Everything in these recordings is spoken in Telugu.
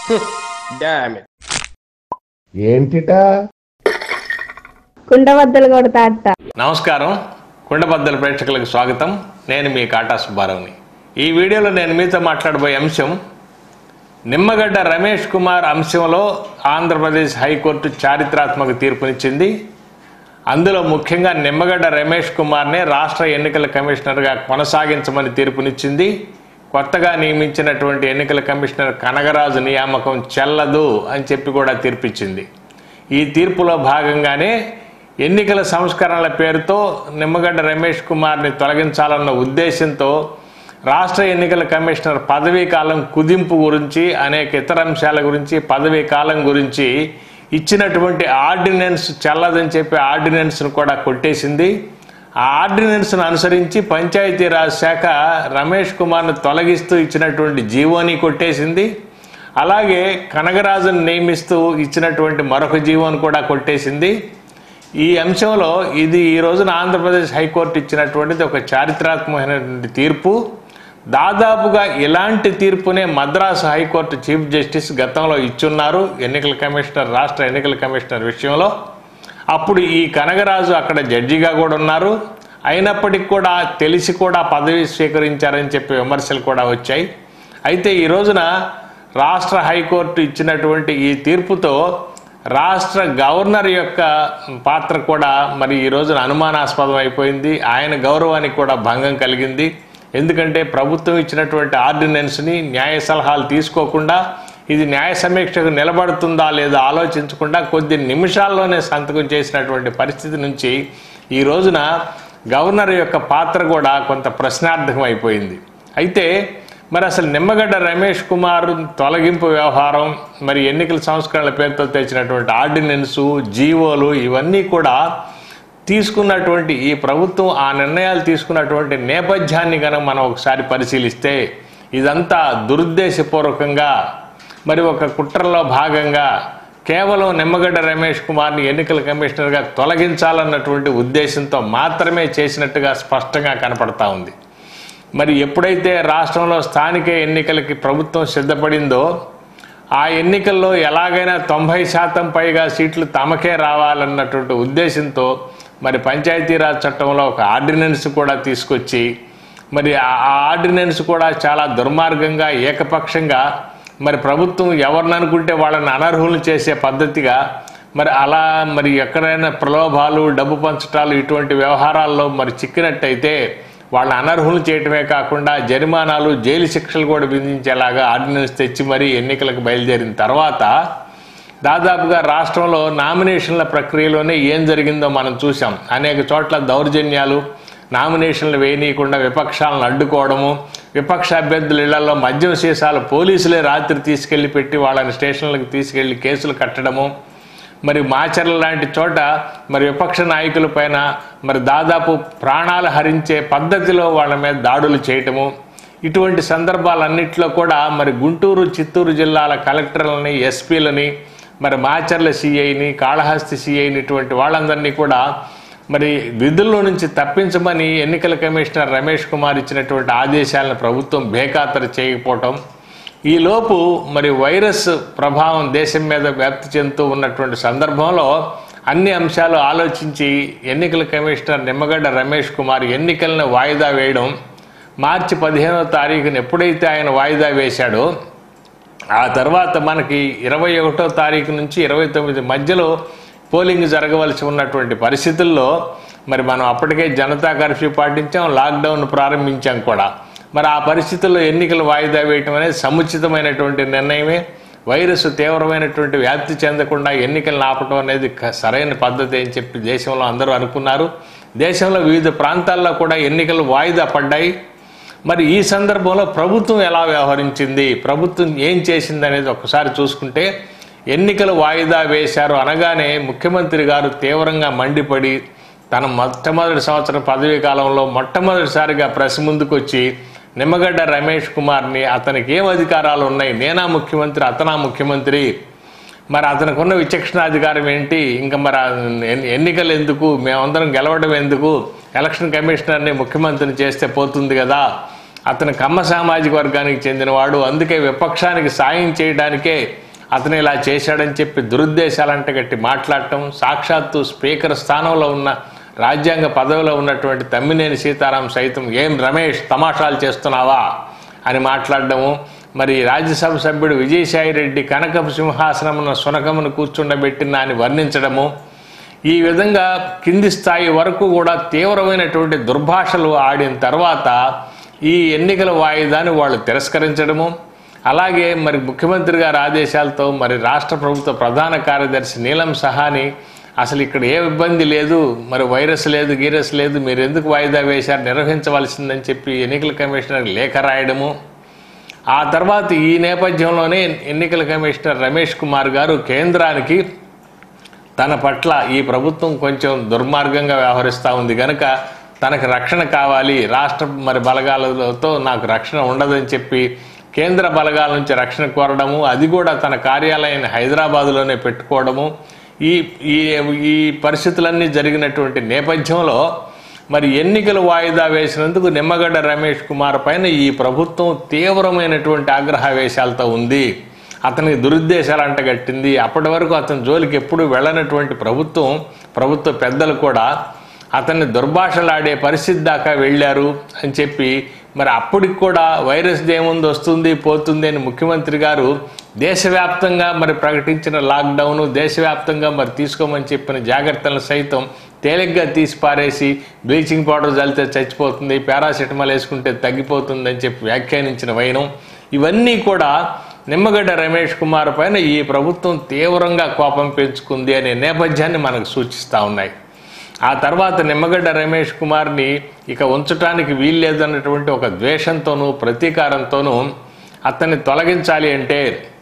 డామ్ ఇట్ ఏంటిటా కుండబద్దలు కొడతా అత్త నమస్కారం కుండబద్దల ప్రేక్షకులకు స్వాగతం నేను మీ కాటా సుబ్బారావుని ఈ వీడియోలో నేను మీతో మాట్లాడబోయే అంశం నిమ్మగడ్డ రమేష్ కుమార్ అంశంలో ఆంధ్రప్రదేశ్ హైకోర్టు చారిత్రాత్మక తీర్పునిచ్చింది అందులో ముఖ్యంగా నిమ్మగడ్డ రమేష్ కుమార్నే రాష్ట్ర ఎన్నికల కమిషనర్గా కొనసాగించమని తీర్పునిచ్చింది కొత్తగా నియమించినటువంటి ఎన్నికల కమిషనర్ కనగరాజు నియామకం చెల్లదు అని చెప్పి కూడా తీర్పిచ్చింది ఈ తీర్పులో భాగంగానే ఎన్నికల సంస్కరణల పేరుతో నిమ్మగడ్డ రమేష్ కుమార్ని తొలగించాలన్న ఉద్దేశంతో రాష్ట్ర ఎన్నికల కమిషనర్ పదవీ కాలం కుదింపు గురించి అనేక ఇతర అంశాల గురించి పదవీ కాలం గురించి ఇచ్చినటువంటి ఆర్డినెన్స్ చెల్లదని చెప్పి ఆర్డినెన్స్ను కూడా కొట్టేసింది ఆ ఆర్డినెన్స్ను అనుసరించి పంచాయతీరాజ్ శాఖ రమేష్ కుమార్ను తొలగిస్తూ ఇచ్చినటువంటి జీవోని కొట్టేసింది అలాగే కనగరాజును నియమిస్తూ ఇచ్చినటువంటి మరొక జీవోని కూడా కొట్టేసింది ఈ అంశంలో ఇది ఈ రోజున ఆంధ్రప్రదేశ్ హైకోర్టు ఇచ్చినటువంటిది ఒక చారిత్రాత్మకమైనటువంటి తీర్పు దాదాపుగా ఇలాంటి తీర్పునే మద్రాసు హైకోర్టు చీఫ్ జస్టిస్ గతంలో ఇచ్చున్నారు ఎన్నికల కమిషనర్ రాష్ట్ర ఎన్నికల కమిషనర్ విషయంలో అప్పుడు ఈ కనగరాజు అక్కడ జడ్జిగా కూడా ఉన్నారు అయినప్పటికీ కూడా తెలిసి కూడా పదవి స్వీకరించారని చెప్పి విమర్శలు కూడా వచ్చాయి అయితే ఈ రోజున రాష్ట్ర హైకోర్టు ఇచ్చినటువంటి ఈ తీర్పుతో రాష్ట్ర గవర్నర్ యొక్క పాత్ర కూడా మరి ఈ రోజున అనుమానాస్పదం అయిపోయింది ఆయన గౌరవానికి కూడా భంగం కలిగింది ఎందుకంటే ప్రభుత్వం ఇచ్చినటువంటి ఆర్డినెన్స్ని న్యాయ సలహాలు తీసుకోకుండా ఇది న్యాయ సమీక్షకు నిలబడుతుందా లేదా ఆలోచించకుండా కొద్ది నిమిషాల్లోనే సంతకం చేసినటువంటి పరిస్థితి నుంచి ఈ రోజున గవర్నర్ యొక్క పాత్ర కూడా కొంత ప్రశ్నార్థకం అయిపోయింది అయితే మరి అసలు నిమ్మగడ్డ రమేష్ కుమార్ తొలగింపు వ్యవహారం మరి ఎన్నికల సంస్కరణల పేరుతో తెచ్చినటువంటి ఆర్డినెన్సు జీవోలు ఇవన్నీ కూడా తీసుకున్నటువంటి ఈ ప్రభుత్వం ఆ నిర్ణయాలు తీసుకున్నటువంటి నేపథ్యాన్ని కనుక మనం ఒకసారి పరిశీలిస్తే ఇదంతా దురుద్దేశపూర్వకంగా మరి ఒక కుట్రలో భాగంగా కేవలం నిమ్మగడ్డ రమేష్ కుమార్ని ఎన్నికల కమిషనర్గా తొలగించాలన్నటువంటి ఉద్దేశంతో మాత్రమే చేసినట్టుగా స్పష్టంగా కనపడతా ఉంది మరి ఎప్పుడైతే రాష్ట్రంలో స్థానిక ఎన్నికలకి ప్రభుత్వం సిద్ధపడిందో ఆ ఎన్నికల్లో ఎలాగైనా తొంభై శాతం పైగా సీట్లు తమకే రావాలన్నటువంటి ఉద్దేశంతో మరి పంచాయతీరాజ్ చట్టంలో ఒక ఆర్డినెన్స్ కూడా తీసుకొచ్చి మరి ఆ ఆ ఆర్డినెన్స్ కూడా చాలా దుర్మార్గంగా ఏకపక్షంగా మరి ప్రభుత్వం ఎవరిని అనుకుంటే వాళ్ళని అనర్హులు చేసే పద్ధతిగా మరి అలా మరి ఎక్కడైనా ప్రలోభాలు డబ్బు పంచటాలు ఇటువంటి వ్యవహారాల్లో మరి చిక్కినట్టయితే వాళ్ళని అనర్హులు చేయటమే కాకుండా జరిమానాలు జైలు శిక్షలు కూడా విధించేలాగా ఆర్డినెన్స్ తెచ్చి మరీ ఎన్నికలకు బయలుదేరిన తర్వాత దాదాపుగా రాష్ట్రంలో నామినేషన్ల ప్రక్రియలోనే ఏం జరిగిందో మనం చూసాం అనేక చోట్ల దౌర్జన్యాలు నామినేషన్లు వేయనీయకుండా విపక్షాలను అడ్డుకోవడము విపక్ష అభ్యర్థుల ఇళ్లలో మద్యం సీసాలు పోలీసులే రాత్రి తీసుకెళ్లి పెట్టి వాళ్ళని స్టేషన్లకు తీసుకెళ్లి కేసులు కట్టడము మరి మాచర్ల లాంటి చోట మరి విపక్ష నాయకుల పైన మరి దాదాపు ప్రాణాలు హరించే పద్ధతిలో వాళ్ళ మీద దాడులు చేయటము ఇటువంటి సందర్భాలన్నింటిలో కూడా మరి గుంటూరు చిత్తూరు జిల్లాల కలెక్టర్లని ఎస్పీలని మరి మాచర్ల సిఐని కాళహస్తి సిఐని ఇటువంటి వాళ్ళందరినీ కూడా మరి విధుల్లో నుంచి తప్పించమని ఎన్నికల కమిషనర్ రమేష్ కుమార్ ఇచ్చినటువంటి ఆదేశాలను ప్రభుత్వం బేఖాతరు చేయకపోవటం ఈలోపు మరి వైరస్ ప్రభావం దేశం మీద వ్యాప్తి చెందుతూ ఉన్నటువంటి సందర్భంలో అన్ని అంశాలు ఆలోచించి ఎన్నికల కమిషనర్ నిమ్మగడ్డ రమేష్ కుమార్ ఎన్నికలను వాయిదా వేయడం మార్చి పదిహేనవ తారీఖున ఎప్పుడైతే ఆయన వాయిదా వేశాడో ఆ తర్వాత మనకి ఇరవై ఒకటో తారీఖు నుంచి ఇరవై తొమ్మిది మధ్యలో పోలింగ్ జరగవలసి ఉన్నటువంటి పరిస్థితుల్లో మరి మనం అప్పటికే జనతా కర్ఫ్యూ పాటించాం లాక్డౌన్ ప్రారంభించాం కూడా మరి ఆ పరిస్థితుల్లో ఎన్నికలు వాయిదా వేయటం అనేది సముచితమైనటువంటి నిర్ణయమే వైరస్ తీవ్రమైనటువంటి వ్యాప్తి చెందకుండా ఎన్నికలను ఆపటం అనేది క- సరైన పద్ధతి అని చెప్పి దేశంలో అందరూ అనుకున్నారు దేశంలో వివిధ ప్రాంతాల్లో కూడా ఎన్నికలు వాయిదా పడ్డాయి మరి ఈ సందర్భంలో ప్రభుత్వం ఎలా వ్యవహరించింది ప్రభుత్వం ఏం చేసింది అనేది ఒకసారి చూసుకుంటే ఎన్నికలు వాయిదా వేశారు అనగానే ముఖ్యమంత్రి గారు తీవ్రంగా మండిపడి తన మొట్టమొదటి సంవత్సరం పదవీ కాలంలో మొట్టమొదటిసారిగా ప్రెస్ ముందుకు వచ్చి నిమ్మగడ్డ రమేష్ కుమార్ని అతనికి ఏం అధికారాలు ఉన్నాయి నేనా ముఖ్యమంత్రి అతనా ముఖ్యమంత్రి మరి అతనికి ఉన్న విచక్షణాధికారం ఏంటి ఇంకా మరి ఆ ఎన్ని- ఎన్నికలు ఎందుకు మేమందరం గెలవడం ఎందుకు ఎలక్షన్ కమిషనర్ని ముఖ్యమంత్రిని చేస్తే పోతుంది కదా అతను కమ్మ సామాజిక వర్గానికి చెందినవాడు అందుకే విపక్షానికి సాయం చేయడానికే అతను ఇలా చేశాడని చెప్పి దురుద్దేశాలంటే గట్టి మాట్లాడటం సాక్షాత్తు స్పీకర్ స్థానంలో ఉన్న రాజ్యాంగ పదవిలో ఉన్నటువంటి తమ్మినేని సీతారాం సైతం ఏం రమేష్ తమాషాలు చేస్తున్నావా అని మాట్లాడడము మరి రాజ్యసభ సభ్యుడు విజయసాయి రెడ్డి కనకపు సింహాసనమున సునకమును కూర్చుండబెట్టిన అని వర్ణించడము ఈ విధంగా కింది స్థాయి వరకు కూడా తీవ్రమైనటువంటి దుర్భాషలు ఆడిన తర్వాత ఈ ఎన్నికల వాయిదాన్ని వాళ్ళు తిరస్కరించడము అలాగే మరి ముఖ్యమంత్రి గారి ఆదేశాలతో మరి రాష్ట్ర ప్రభుత్వ ప్రధాన కార్యదర్శి నీలం సహాని అసలు ఇక్కడ ఏ ఇబ్బంది లేదు మరి వైరస్ లేదు గీరస్ లేదు మీరు ఎందుకు వాయిదా వేశారు నిర్వహించవలసిందని చెప్పి ఎన్నికల కమిషనర్ లేఖ రాయడము ఆ తర్వాత ఈ నేపథ్యంలోనే ఎన్నికల కమిషనర్ రమేష్ కుమార్ గారు కేంద్రానికి తన పట్ల ఈ ప్రభుత్వం కొంచెం దుర్మార్గంగా వ్యవహరిస్తూ ఉంది కనుక తనకు రక్షణ కావాలి రాష్ట్ర మరి బలగాలతో నాకు రక్షణ ఉండదని చెప్పి కేంద్ర బలగాల నుంచి రక్షణ కోరడము అది కూడా తన కార్యాలయాన్ని హైదరాబాదులోనే పెట్టుకోవడము ఈ ఈ ఈ పరిస్థితులన్నీ జరిగినటువంటి నేపథ్యంలో మరి ఎన్నికలు వాయిదా వేసినందుకు నిమ్మగడ్డ రమేష్ కుమార్ పైన ఈ ప్రభుత్వం తీవ్రమైనటువంటి ఆగ్రహావేశాలతో ఉంది అతనికి దురుద్దేశాలు అంటగట్టింది అప్పటి వరకు అతని జోలికి ఎప్పుడు వెళ్ళనటువంటి ప్రభుత్వం ప్రభుత్వ పెద్దలు కూడా అతన్ని దుర్భాషలాడే పరిస్థితి దాకా వెళ్ళారు అని చెప్పి మరి అప్పటికి కూడా వైరస్ ఏముంది వస్తుంది పోతుంది అని ముఖ్యమంత్రి గారు దేశవ్యాప్తంగా మరి ప్రకటించిన లాక్డౌన్ దేశవ్యాప్తంగా మరి తీసుకోమని చెప్పిన జాగ్రత్తలను సైతం తేలిగ్గా తీసి పారేసి బ్లీచింగ్ పౌడర్ చల్లితే చచ్చిపోతుంది పారాసిటమాల్ వేసుకుంటే తగ్గిపోతుంది అని చెప్పి వ్యాఖ్యానించిన వైనం ఇవన్నీ కూడా నిమ్మగడ్డ రమేష్ కుమార్ పైన ఈ ప్రభుత్వం తీవ్రంగా కోపం పెంచుకుంది అనే నేపథ్యాన్ని మనకు సూచిస్తూ ఉన్నాయి ఆ తర్వాత నిమ్మగడ్డ రమేష్ కుమార్ని ఇక ఉంచటానికి వీల్లేదన్నటువంటి ఒక ద్వేషంతోనూ ప్రతీకారంతోనూ అతన్ని తొలగించాలి అంటే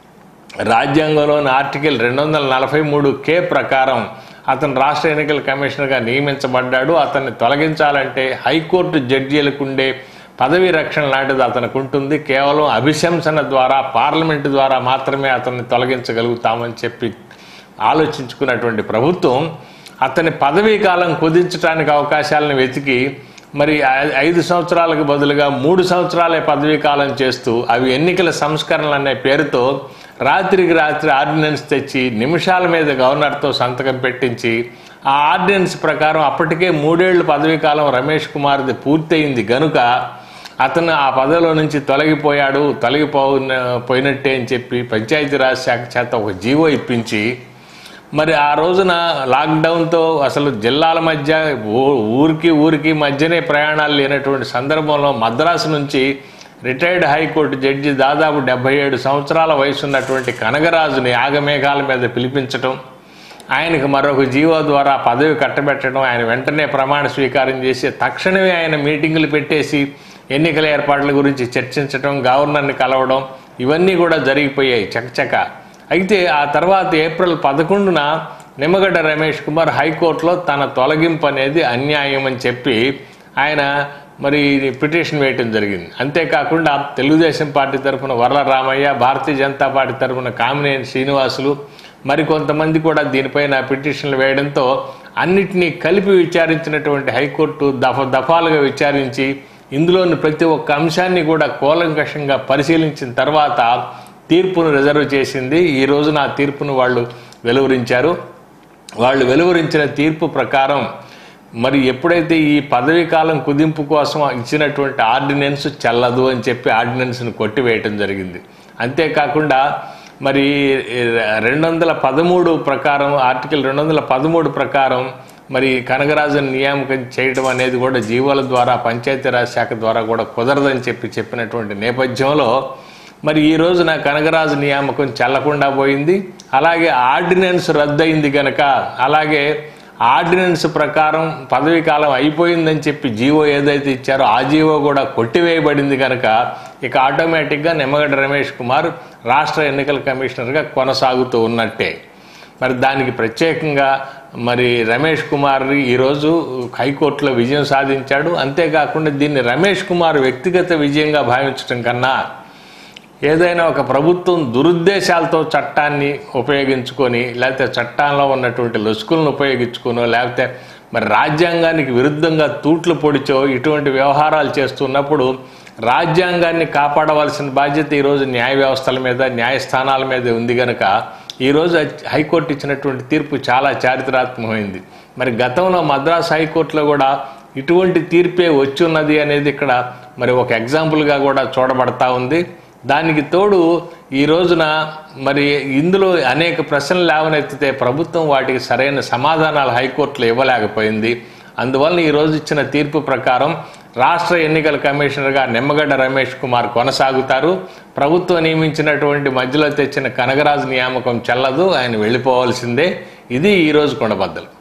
రాజ్యాంగంలోని ఆర్టికల్ రెండు వందల నలభై మూడు కే ప్రకారం అతను రాష్ట్ర ఎన్నికల కమిషనర్గా నియమించబడ్డాడు అతన్ని తొలగించాలంటే హైకోర్టు జడ్జీలకు ఉండే పదవీ రక్షణ లాంటిది అతనికి ఉంటుంది కేవలం అభిశంసన ద్వారా పార్లమెంటు ద్వారా మాత్రమే అతన్ని తొలగించగలుగుతామని చెప్పి ఆలోచించుకున్నటువంటి ప్రభుత్వం అతని పదవీ కాలం కుదించడానికి అవకాశాలను వెతికి మరి ఐ- ఐదు సంవత్సరాలకు బదులుగా మూడు సంవత్సరాలే పదవీ కాలం చేస్తూ అవి ఎన్నికల సంస్కరణలు అనే పేరుతో రాత్రికి రాత్రి ఆర్డినెన్స్ తెచ్చి నిమిషాల మీద గవర్నర్తో సంతకం పెట్టించి ఆ ఆర్డినెన్స్ ప్రకారం అప్పటికే మూడేళ్ల పదవీ కాలం రమేష్ కుమార్ది పూర్తయింది గనుక అతను ఆ పదవిలో నుంచి తొలగిపోయాడు తొలగిపో పోయినట్టే అని చెప్పి పంచాయతీరాజ్ శాఖ చేత ఒక జీవో ఇప్పించి మరి ఆ రోజున లాక్డౌన్తో అసలు జిల్లాల మధ్య ఊ- ఊరికి ఊరికి మధ్యనే ప్రయాణాలు లేనటువంటి సందర్భంలో మద్రాసు నుంచి రిటైర్డ్ హైకోర్టు జడ్జి దాదాపు డెబ్బై ఏడు సంవత్సరాల వయసు ఉన్నటువంటి కనగరాజుని ఆగమేఘాల మీద పిలిపించటం ఆయనకు మరొక జీవో ద్వారా పదవి కట్టబెట్టడం ఆయన వెంటనే ప్రమాణ స్వీకారం చేసి తక్షణమే ఆయన మీటింగులు పెట్టేసి ఎన్నికల ఏర్పాట్ల గురించి చర్చించడం గవర్నర్ని కలవడం ఇవన్నీ కూడా జరిగిపోయాయి చకచక అయితే ఆ తర్వాత ఏప్రిల్ పదకొండున నిమ్మగడ్డ రమేష్ కుమార్ హైకోర్టులో తన తొలగింపు అనేది అన్యాయం అని చెప్పి ఆయన మరి పిటిషన్ వేయటం జరిగింది అంతేకాకుండా తెలుగుదేశం పార్టీ తరఫున వర్ల రామయ్య భారతీయ జనతా పార్టీ తరఫున కామినేని శ్రీనివాసులు మరికొంతమంది కూడా దీనిపైన పిటిషన్లు వేయడంతో అన్నిటినీ కలిపి విచారించినటువంటి హైకోర్టు దఫ దఫాలుగా విచారించి ఇందులోని ప్రతి ఒక్క అంశాన్ని కూడా కూలంకషంగా పరిశీలించిన తర్వాత తీర్పును రిజర్వ్ చేసింది ఈ రోజున ఆ తీర్పును వాళ్ళు వెలువరించారు వాళ్ళు వెలువరించిన తీర్పు ప్రకారం మరి ఎప్పుడైతే ఈ పదవీ కాలం కుదింపు కోసం ఇచ్చినటువంటి ఆర్డినెన్స్ చెల్లదు అని చెప్పి ఆర్డినెన్స్ను కొట్టివేయటం జరిగింది అంతేకాకుండా మరి రెండు వందల పదమూడు ప్రకారం ఆర్టికల్ రెండు వందల పదమూడు ప్రకారం మరి కనగరాజుని నియామకం చేయడం అనేది కూడా జీవోల ద్వారా పంచాయతీరాజ్ శాఖ ద్వారా కూడా కుదరదని చెప్పి చెప్పినటువంటి నేపథ్యంలో మరి ఈ రోజున కనగరాజు నియామకం చెల్లకుండా పోయింది అలాగే ఆర్డినెన్స్ రద్దయింది గనక అలాగే ఆర్డినెన్స్ ప్రకారం పదవీ కాలం అయిపోయిందని చెప్పి జీవో ఏదైతే ఇచ్చారో ఆ జీవో కూడా కొట్టివేయబడింది కనుక ఇక ఆటోమేటిక్గా నిమ్మగడ్డ రమేష్ కుమార్ రాష్ట్ర ఎన్నికల కమిషనర్గా కొనసాగుతూ ఉన్నట్టే మరి దానికి ప్రత్యేకంగా మరి రమేష్ కుమార్ ఈరోజు హైకోర్టులో విజయం సాధించాడు అంతేకాకుండా దీన్ని రమేష్ కుమార్ వ్యక్తిగత విజయంగా భావించడం కన్నా ఏదైనా ఒక ప్రభుత్వం దురుద్దేశాలతో చట్టాన్ని ఉపయోగించుకొని లేకపోతే చట్టాల్లో ఉన్నటువంటి లొసుకులను ఉపయోగించుకునో లేకపోతే మరి రాజ్యాంగానికి విరుద్ధంగా తూట్లు పొడిచో ఇటువంటి వ్యవహారాలు చేస్తున్నప్పుడు రాజ్యాంగాన్ని కాపాడవలసిన బాధ్యత ఈరోజు న్యాయ వ్యవస్థల మీద న్యాయస్థానాల మీద ఉంది కనుక ఈరోజు హైకోర్టు ఇచ్చినటువంటి తీర్పు చాలా చారిత్రాత్మకమైంది మరి గతంలో మద్రాస్ హైకోర్టులో కూడా ఇటువంటి తీర్పే వచ్చి ఉన్నది అనేది ఇక్కడ మరి ఒక ఎగ్జాంపుల్గా కూడా చూడబడతా ఉంది దానికి తోడు ఈ రోజున మరి ఇందులో అనేక ప్రశ్నలు లేవనెత్తితే ప్రభుత్వం వాటికి సరైన సమాధానాలు హైకోర్టులో ఇవ్వలేకపోయింది అందువలన ఈ రోజు ఇచ్చిన తీర్పు ప్రకారం రాష్ట్ర ఎన్నికల కమిషనర్గా నిమ్మగడ్డ రమేష్ కుమార్ కొనసాగుతారు ప్రభుత్వం నియమించినటువంటి మధ్యలో తెచ్చిన కనగరాజు నియామకం చెల్లదు ఆయన వెళ్ళిపోవాల్సిందే ఇది ఈరోజు కొండబద్దలు